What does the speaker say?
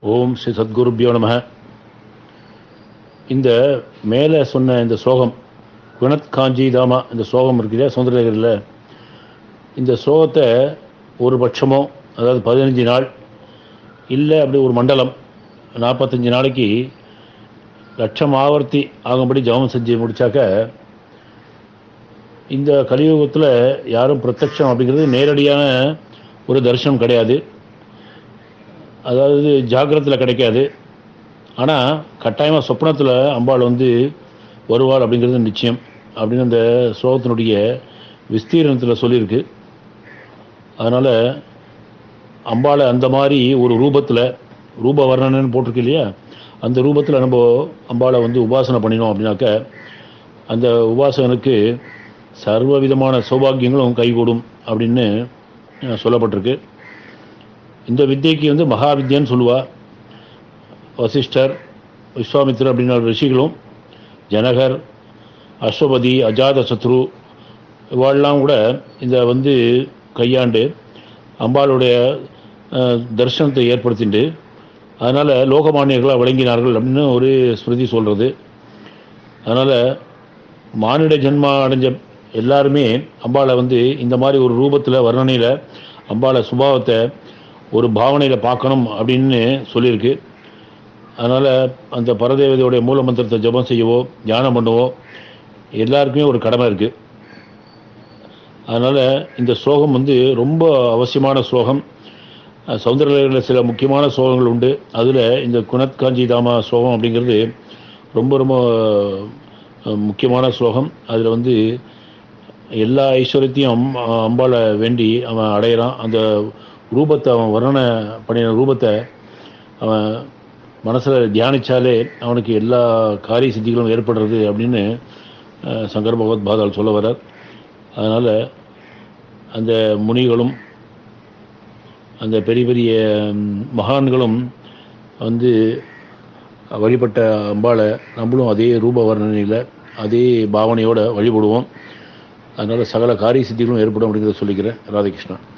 ஓம் ஸ்ரீ சத்குருபியோ நம இந்த மேலே சொன்ன இந்த சோகம் குணத் காஞ்சி தாமா இந்த சோகம் இருக்கு இல்லையா சுந்தரநகரில் இந்த சோகத்தை ஒரு பட்சமோ அதாவது பதினஞ்சு நாள் இல்லை அப்படி ஒரு மண்டலம் நாற்பத்தஞ்சு நாளைக்கு லட்சம் ஆவர்த்தி ஆகும்படி ஜபம் செஞ்சு முடித்தாக்க இந்த கலியுகத்தில் யாரும் பிரத்யட்சம் அப்படிங்கிறது நேரடியான ஒரு தரிசனம் கிடையாது அதாவது ஜாக்கிரத்தில் கிடைக்காது ஆனால் கட்டாயமாக சொப்னத்தில் அம்பாள் வந்து வருவாள் அப்படிங்கிறது நிச்சயம் அப்படின்னு அந்த ஸ்லோகத்தினுடைய விஸ்தீரணத்தில் சொல்லியிருக்கு அதனால் அம்பாளை அந்த மாதிரி ஒரு ரூபத்தில் ரூப வர்ணனைன்னு போட்டிருக்கு இல்லையா அந்த ரூபத்தில் நம்ம அம்பாளை வந்து உபாசனை பண்ணினோம் அப்படின்னாக்க அந்த உபாசகனுக்கு சர்வ விதமான சௌபாகியங்களும் கைகூடும் அப்படின்னு சொல்லப்பட்டிருக்கு இந்த வித்தியைக்கு வந்து மகாவித்யான்னு சொல்லுவா வசிஷ்டர் விஸ்வாமித்திரர் அப்படின்ற ரிஷிகளும் ஜனகர் அஸ்வபதி அஜாத சத்ரு இவாளெலாம் கூட இந்த வந்து கையாண்டு அம்பாளுடைய தரிசனத்தை ஏற்படுத்திட்டு அதனால் லோகமானியர்களாக விளங்கினார்கள் அப்படின்னு ஒரு ஸ்மிருதி சொல்கிறது அதனால் மானிட ஜென்மா அடைஞ்ச எல்லாருமே அம்பாளை வந்து இந்த மாதிரி ஒரு ரூபத்தில் வர்ணனையில் அம்பாளை சுபாவத்தை ஒரு பாவனையில் பார்க்கணும் அப்படின்னு சொல்லியிருக்கு அதனால் அந்த பரதேவதையுடைய மூல மந்திரத்தை ஜபம் செய்யவோ தியானம் பண்ணவோ எல்லாருக்குமே ஒரு கடமை இருக்குது அதனால் இந்த ஸ்லோகம் வந்து ரொம்ப அவசியமான ஸ்லோகம் சௌந்தரலகரில் சில முக்கியமான ஸ்லோகங்கள் உண்டு அதில் இந்த குணத் காஞ்சி தாமா ஸ்லோகம் அப்படிங்கிறது ரொம்ப ரொம்ப முக்கியமான ஸ்லோகம் அதில் வந்து எல்லா ஐஸ்வர்யத்தையும் அம்பாளை வேண்டி அவன் அடையிறான் அந்த ரூபத்தை அவன் வர்ணனை பண்ணின ரூபத்தை அவன் மனசில் தியானித்தாலே அவனுக்கு எல்லா காரிய சித்திகளும் ஏற்படுறது அப்படின்னு சங்கர் பகவத் பாதால் சொல்ல வர்றார் அதனால் அந்த முனிகளும் அந்த பெரிய பெரிய மகான்களும் வந்து வழிபட்ட அம்பாளை நம்மளும் அதே ரூப வர்ணனையில் அதே பாவனையோடு வழிபடுவோம் அதனால் சகல காரிய சித்திகளும் ஏற்படும் அப்படிங்கிறத சொல்லிக்கிறேன் ராதாகிருஷ்ணன்